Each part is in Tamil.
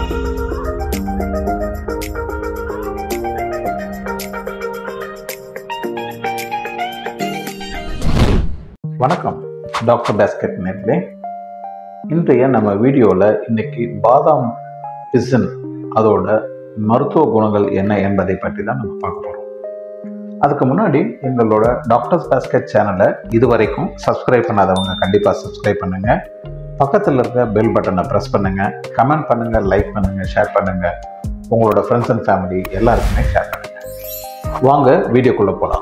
வணக்கம் டாக்டர் பேஸ்கெட் நேர்களே இன்றைய நம்ம வீடியோவில் இன்னைக்கு பாதாம் பிசின் அதோட மருத்துவ குணங்கள் என்ன என்பதை பற்றி தான் நம்ம பார்க்க போகிறோம் அதுக்கு முன்னாடி எங்களோட டாக்டர்ஸ் பேஸ்கெட் சேனலை இது வரைக்கும் சப்ஸ்கிரைப் பண்ணாதவங்க கண்டிப்பாக சப்ஸ்கிரைப் பண்ணுங்க பக்கத்தில் இருக்க பெல் பட்டனை ப்ரெஸ் பண்ணுங்க கமெண்ட் பண்ணுங்க லைக் பண்ணுங்க ஷேர் பண்ணுங்க உங்களோட ஃப்ரெண்ட்ஸ் அண்ட் ஃபேமிலி எல்லாருக்குமே ஷேர் பண்ணுங்க வாங்க வீடியோக்குள்ளே போகலாம்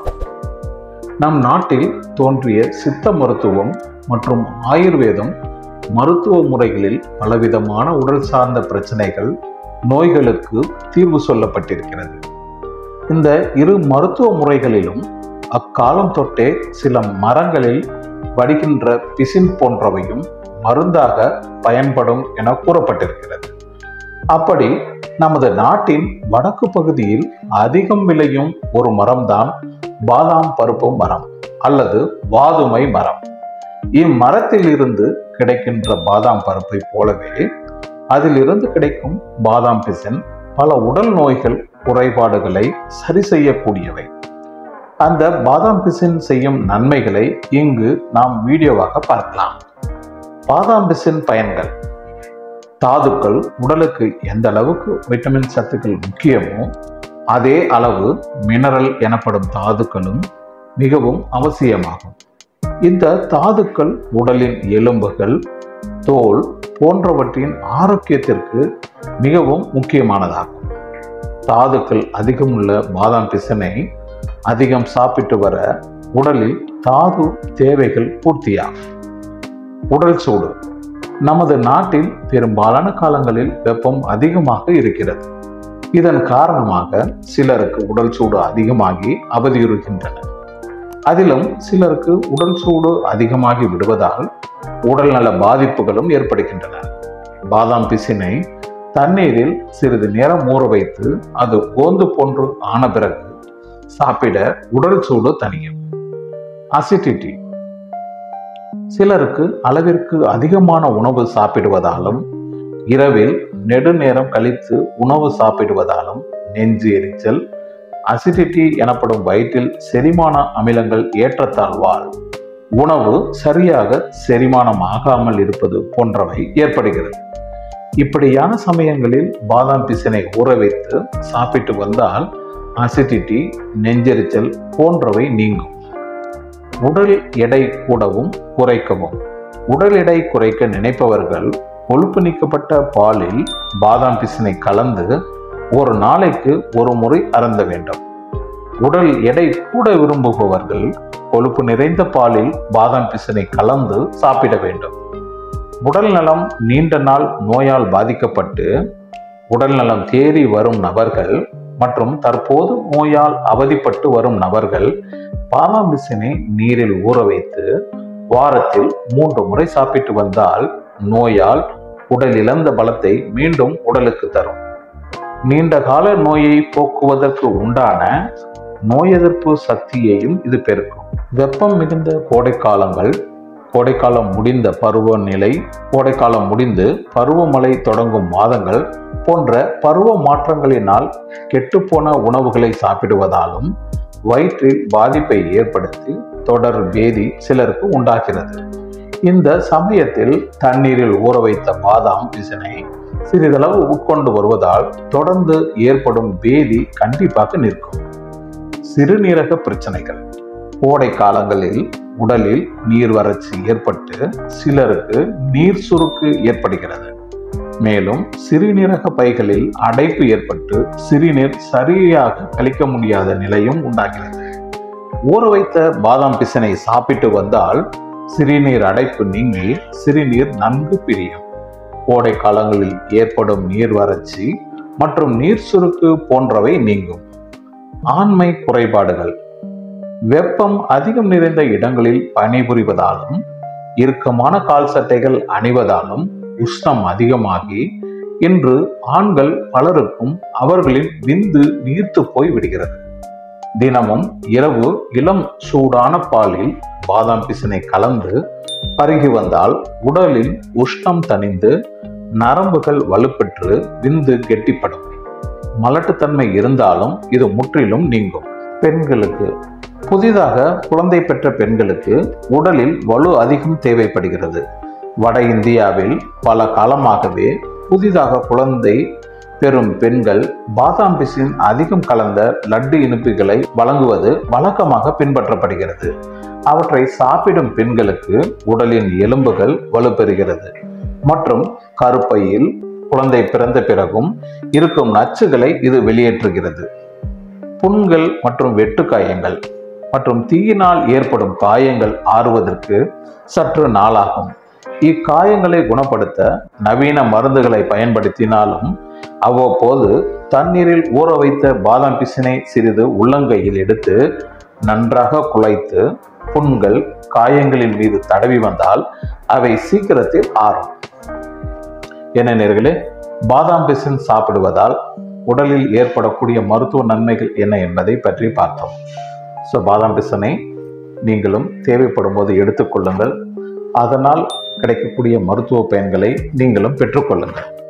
நம் நாட்டில் தோன்றிய சித்த மருத்துவம் மற்றும் ஆயுர்வேதம் மருத்துவ முறைகளில் பலவிதமான உடல் சார்ந்த பிரச்சனைகள் நோய்களுக்கு தீர்வு சொல்லப்பட்டிருக்கிறது இந்த இரு மருத்துவ முறைகளிலும் அக்காலம் தொட்டே சில மரங்களில் வடிகின்ற பிசின் போன்றவையும் மருந்தாக பயன்படும் என கூறப்பட்டிருக்கிறது அப்படி நமது நாட்டின் வடக்கு பகுதியில் அதிகம் விளையும் ஒரு மரம்தான் பாதாம் பருப்பு மரம் அல்லது வாதுமை மரம் இம்மரத்தில் இருந்து கிடைக்கின்ற பாதாம் பருப்பை போலவே அதிலிருந்து கிடைக்கும் பாதாம் பிசின் பல உடல் நோய்கள் குறைபாடுகளை சரி செய்யக்கூடியவை அந்த பாதாம் பிசின் செய்யும் நன்மைகளை இங்கு நாம் வீடியோவாக பார்க்கலாம் பாதாம் பிசின் பயன்கள் தாதுக்கள் உடலுக்கு எந்த அளவுக்கு விட்டமின் சத்துக்கள் முக்கியமோ அதே அளவு மினரல் எனப்படும் தாதுக்களும் மிகவும் அவசியமாகும் இந்த தாதுக்கள் உடலின் எலும்புகள் தோல் போன்றவற்றின் ஆரோக்கியத்திற்கு மிகவும் முக்கியமானதாகும் தாதுக்கள் அதிகம் உள்ள பாதாம் பிசனை அதிகம் சாப்பிட்டு வர உடலில் தாது தேவைகள் பூர்த்தியாகும் உடல் சூடு நமது நாட்டில் பெரும்பாலான காலங்களில் வெப்பம் அதிகமாக இருக்கிறது இதன் காரணமாக சிலருக்கு உடல் சூடு அதிகமாகி அவதியுறுகின்றன அதிலும் சிலருக்கு உடல் சூடு அதிகமாகி விடுவதால் உடல்நல பாதிப்புகளும் ஏற்படுகின்றன பாதாம் பிசினை தண்ணீரில் சிறிது நேரம் ஊற வைத்து அது கோந்து போன்று ஆன பிறகு சாப்பிட உடல் சூடு தணியும் அசிடிட்டி சிலருக்கு அளவிற்கு அதிகமான உணவு சாப்பிடுவதாலும் இரவில் நெடுநேரம் கழித்து உணவு சாப்பிடுவதாலும் நெஞ்சு எரிச்சல் அசிடிட்டி எனப்படும் வயிற்றில் செரிமான அமிலங்கள் ஏற்றத்தாழ்வால் உணவு சரியாக செரிமானம் ஆகாமல் இருப்பது போன்றவை ஏற்படுகிறது இப்படியான சமயங்களில் பாதாம் பிசினை ஊற வைத்து சாப்பிட்டு வந்தால் அசிடிட்டி நெஞ்செரிச்சல் போன்றவை நீங்கும் உடல் எடை கூடவும் குறைக்கவும் உடல் எடை குறைக்க நினைப்பவர்கள் கொழுப்பு நீக்கப்பட்ட பாலில் பாதாம் பிசினை கலந்து ஒரு நாளைக்கு ஒரு முறை அருந்த வேண்டும் உடல் எடை கூட விரும்புபவர்கள் கொழுப்பு நிறைந்த பாலில் பாதாம் பிசினை கலந்து சாப்பிட வேண்டும் உடல் நலம் நீண்ட நாள் நோயால் பாதிக்கப்பட்டு உடல் நலம் தேறி வரும் நபர்கள் மற்றும் தற்போது நோயால் அவதிப்பட்டு வரும் நபர்கள் பாதாம் பிசினை நீரில் ஊற வைத்து வாரத்தில் மூன்று முறை சாப்பிட்டு வந்தால் நோயால் உடல் இழந்த பலத்தை மீண்டும் உடலுக்கு தரும் நீண்ட கால நோயை போக்குவதற்கு உண்டான நோய் எதிர்ப்பு சக்தியையும் இது பெருக்கும் வெப்பம் மிகுந்த கோடை காலங்கள் கோடைக்காலம் முடிந்த பருவநிலை கோடைக்காலம் முடிந்து பருவமழை தொடங்கும் மாதங்கள் போன்ற பருவ மாற்றங்களினால் கெட்டுப்போன உணவுகளை சாப்பிடுவதாலும் வயிற்றில் பாதிப்பை ஏற்படுத்தி தொடர் பேதி சிலருக்கு உண்டாகிறது இந்த சமயத்தில் தண்ணீரில் ஊற வைத்த பாதாம் பிசினை சிறிதளவு உட்கொண்டு வருவதால் தொடர்ந்து ஏற்படும் பேதி கண்டிப்பாக நிற்கும் சிறுநீரக பிரச்சனைகள் கோடை காலங்களில் உடலில் நீர் வறட்சி ஏற்பட்டு சிலருக்கு நீர் சுருக்கு ஏற்படுகிறது மேலும் சிறுநீரக பைகளில் அடைப்பு ஏற்பட்டு சிறுநீர் சரியாக கழிக்க முடியாத நிலையும் உண்டாகிறது ஊற வைத்த பாதாம் பிசனை சாப்பிட்டு வந்தால் சிறுநீர் அடைப்பு நீங்கி சிறுநீர் நன்கு பிரியும் கோடை காலங்களில் ஏற்படும் நீர் வறட்சி மற்றும் நீர் சுருக்கு போன்றவை நீங்கும் ஆண்மை குறைபாடுகள் வெப்பம் அதிகம் நிறைந்த இடங்களில் பணிபுரிவதாலும் இறுக்கமான கால் சட்டைகள் அணிவதாலும் உஷ்ணம் அதிகமாகி இன்று ஆண்கள் பலருக்கும் அவர்களின் விந்து நீர்த்து போய் விடுகிறது தினமும் இரவு இளம் சூடான பாலில் பாதாம் பிசினை கலந்து பருகி வந்தால் உடலில் உஷ்ணம் தணிந்து நரம்புகள் வலுப்பெற்று விந்து கெட்டிப்படும் மலட்டுத்தன்மை இருந்தாலும் இது முற்றிலும் நீங்கும் பெண்களுக்கு புதிதாக குழந்தை பெற்ற பெண்களுக்கு உடலில் வலு அதிகம் தேவைப்படுகிறது வட இந்தியாவில் பல காலமாகவே புதிதாக குழந்தை பெறும் பெண்கள் பாதாம் பிசின் அதிகம் கலந்த லட்டு இனிப்புகளை வழங்குவது வழக்கமாக பின்பற்றப்படுகிறது அவற்றை சாப்பிடும் பெண்களுக்கு உடலின் எலும்புகள் வலுப்பெறுகிறது மற்றும் கருப்பையில் குழந்தை பிறந்த பிறகும் இருக்கும் நச்சுகளை இது வெளியேற்றுகிறது புண்கள் மற்றும் வெட்டுக்காயங்கள் மற்றும் தீயினால் ஏற்படும் காயங்கள் ஆறுவதற்கு சற்று நாளாகும் இக்காயங்களை குணப்படுத்த நவீன மருந்துகளை பயன்படுத்தினாலும் அவ்வப்போது தண்ணீரில் ஊற வைத்த பாதாம் பிசினை சிறிது உள்ளங்கையில் எடுத்து நன்றாக குழைத்து புண்கள் காயங்களின் மீது தடவி வந்தால் அவை சீக்கிரத்தில் ஆறும் என்ன நேர்களே பாதாம் பிசின் சாப்பிடுவதால் உடலில் ஏற்படக்கூடிய மருத்துவ நன்மைகள் என்ன என்பதை பற்றி பார்த்தோம் ஸோ பாதாம் பிசனை நீங்களும் தேவைப்படும் போது எடுத்துக்கொள்ளுங்கள் அதனால் கிடைக்கக்கூடிய மருத்துவ பயன்களை நீங்களும் பெற்றுக்கொள்ளுங்கள்